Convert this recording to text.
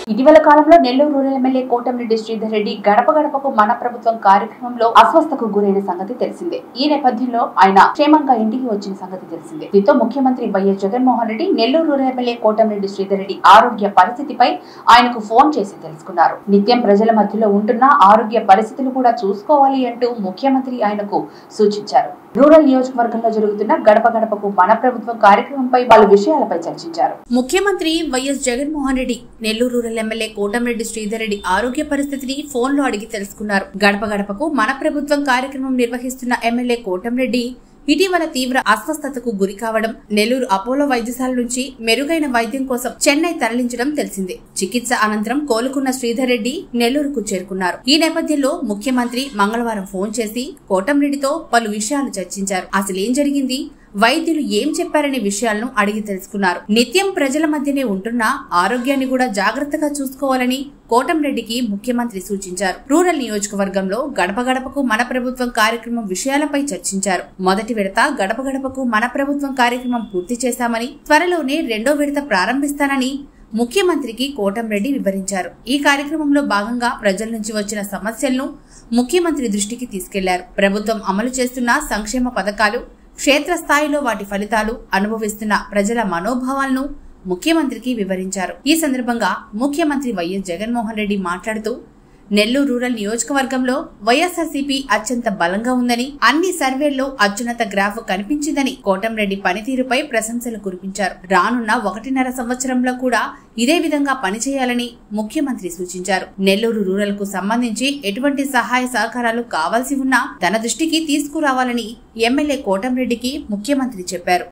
ఇటీవల కాలంలో Nellore rural MLA Kotamreddy Sridhar Reddy గడప గడపకు మన ప్రభుత్వం కార్యక్రమంలో అస్వస్థకు గురైన సంగతి తెలిసిందే ఈ నేపథ్యంలో ఆయన క్షేమంగా ఇంటికి వచ్చిన సంగతి తెలిసిందే దీంతో ముఖ్యమంత్రి వైఎస్ జగన్మోహన్ రెడ్డి నెల్లూరు రూరల్ ఎమ్మెల్యే కోటమిరెడ్డి శ్రీధర్ రెడ్డి ఆరోగ్య పరిస్థితిపై ఆయనకు ఫోన్ చేసి తెలుసుకున్నారు నిత్యం ప్రజల మధ్యలో ఉంటున్న ఆరోగ్య పరిస్థితులు కూడా చూసుకోవాలి అంటూ ముఖ్యమంత్రి ఆయనకు సూచించారు రూరల్ నియోజకవర్గంలో జరుగుతున్న గడప గడపకు మన ప్రభుత్వం కార్యక్రమంపై పలు విషయాలపై చర్చించారు ముఖ్యమంత్రి వైఎస్ జగన్మోహన్ రెడ్డి నెల్లూరు రూరల్ ఎమ్మెల్యే కోటంరెడ్డి శ్రీధర్ రెడ్డి ఆరోగ్య పరిస్థితిని ఫోన్లో అడిగి తెలుసుకున్నారు గడప గడపకు మన ప్రభుత్వం కార్యక్రమం నిర్వహిస్తున్న ఎమ్మెల్యే కోటంరెడ్డి ఇటీవల తీవ్ర అస్వస్థతకు గురి కావడం నెల్లూరు అపోలో వైద్యశాల నుంచి మెరుగైన వైద్యం కోసం చెన్నై తరలించడం తెలిసిందే చికిత్స అనంతరం కోలుకున్న శ్రీధర్ రెడ్డి నెల్లూరుకు చేరుకున్నారు ఈ నేపథ్యంలో ముఖ్యమంత్రి మంగళవారం ఫోన్ చేసి కోటంరెడ్డితో పలు విషయాలు చర్చించారు అసలేం జరిగింది వైద్యులు ఏం చెప్పారనే విషయాలను అడిగి తెలుసుకున్నారు నిత్యం ప్రజల మధ్యనే ఉంటున్నా ఆరోగ్యాన్ని కూడా జాగ్రత్తగా చూసుకోవాలని కోటంరెడ్డికి ముఖ్యమంత్రి సూచించారు రూరల్ నియోజకవర్గంలో గడప గడపకు మన ప్రభుత్వం కార్యక్రమం విషయాలపై చర్చించారు మొదటి విడత గడప గడపకు మన ప్రభుత్వం కార్యక్రమం పూర్తి చేశామని త్వరలోనే రెండో విడత ప్రారంభిస్తానని ముఖ్యమంత్రికి కోటంరెడ్డి వివరించారు ఈ కార్యక్రమంలో భాగంగా ప్రజల నుంచి వచ్చిన సమస్యలను ముఖ్యమంత్రి దృష్టికి తీసుకెళ్లారు ప్రభుత్వం అమలు చేస్తున్న సంక్షేమ పథకాలు క్షేత్రస్థాయిలో వాటి ఫలితాలు అనుభవిస్తున్న ప్రజల మనోభావాలను ముఖ్యమంత్రికి వివరించారు ఈ సందర్భంగా ముఖ్యమంత్రి వైఎస్ జగన్మోహన్ రెడ్డి మాట్లాడుతూ నెల్లూరు రూరల్ నియోజకవర్గంలో వైఎస్ఆర్సీపీ అత్యంత బలంగా ఉందని అన్ని సర్వేల్లో అత్యున్నత గ్రాఫ్ కనిపించిందని కోటంరెడ్డి పనితీరుపై ప్రశంసలు కురిపించారు రానున్న ఒకటిన్నర సంవత్సరంలో కూడా ఇదే విధంగా పనిచేయాలని ముఖ్యమంత్రి సూచించారు నెల్లూరు రూరల్ కు సంబంధించి ఎటువంటి సహాయ సహకారాలు కావాల్సి ఉన్నా తన దృష్టికి తీసుకురావాలని ఎమ్మెల్యే కోటంరెడ్డికి ముఖ్యమంత్రి చెప్పారు